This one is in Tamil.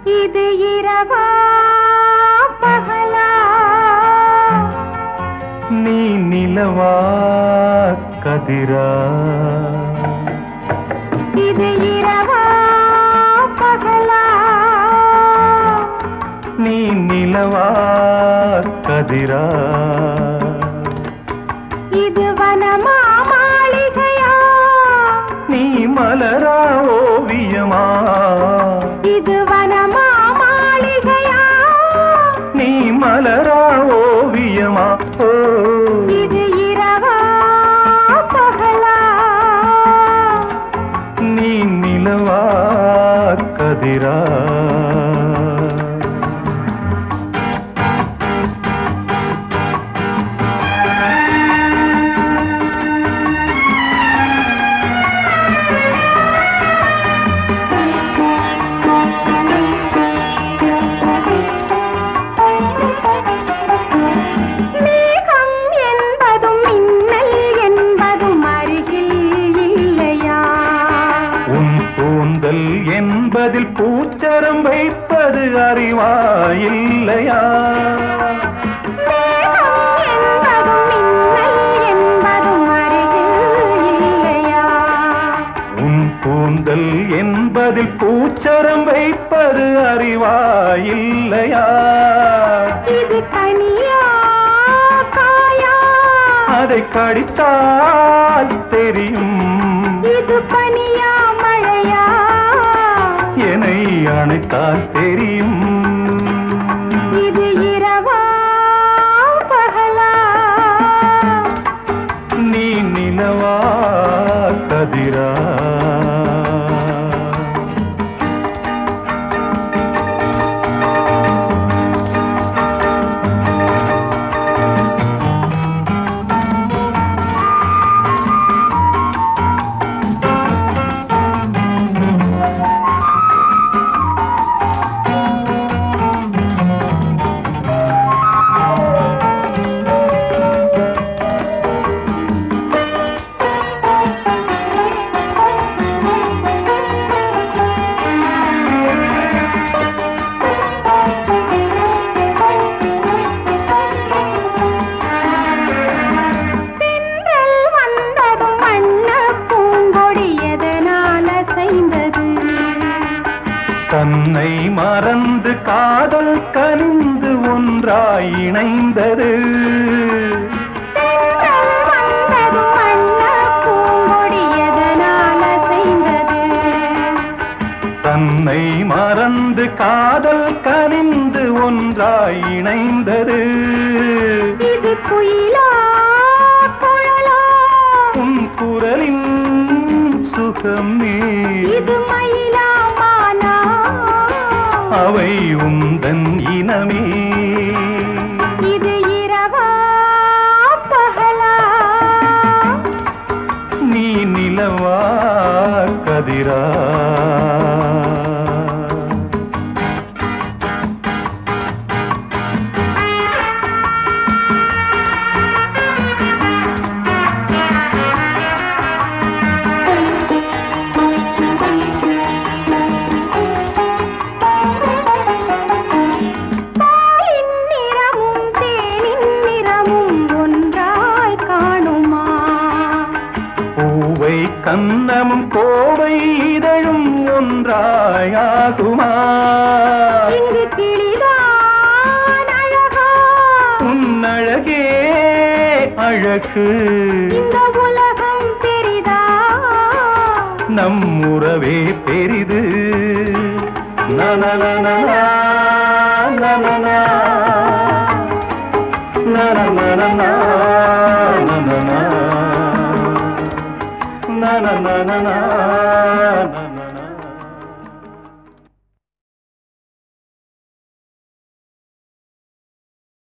இது இரவா பகலா நீ நிலவா கதிரா இது இரவா பகலா நீ நிலவா கதிரா இது வனமா மாளிகையா நீ மலரா ஓவியமா இது வனமா மாளிகையா நீ மலரா ஓவியமா ஓ இது இரவா பகலா நீ நிலவா கதிரா மேகம் என்பதும் மின்னல் என்பதும் அருகில் இல்லையா உன் கூந்தல் என்பதில் பூச்சரம் வைப்பது அறிவாயில்லையா மேகம் என்பதும் மின்னல் என்பதும் அருகில் இல்லையா உன் கூந்தல் என்பதில் பூச்சரம் வைப்பது அறிவாயில்லையா இது கனியா காயா அதை கடித்தால் தெரியும் இது பனியா மழையா என்னை அணைத்தால் தெரியும் இது இரவா பகலா நீ நிலவா கதிரா தென்றல் வந்ததும் வண்ண பூங்கொடி எதனால் அசைந்தது தன்னை மறந்து காதல் கனிந்து ஒன்றாய் இணைந்தது தென்றல் வந்ததும் வண்ண பூங்கொடி எதனால் அசைந்தது தன்னை மறந்து காதல் கனிந்து ஒன்றாய் இணைந்தது இது குயிலா குழலா உன் குரலின் சுகமே இது மயிலா மானா அவை உந்தன் இனமே இது இரவா பகலா நீ நிலவா கதிரா பாலின் நிறமும் தேனின் நிறமும் ஒன்றாய் காணுமா பூவை கன்னமும் கோவை இதழும் ஒன்றாயாகுமா இங்கு கிளிதான் அழகா உன்னழகே அழகு இந்த உலகம் பெரிதா நம் உறவே பெரிது நனநனனா, நனனா, நனநனனா, நனனா, நனநனனா,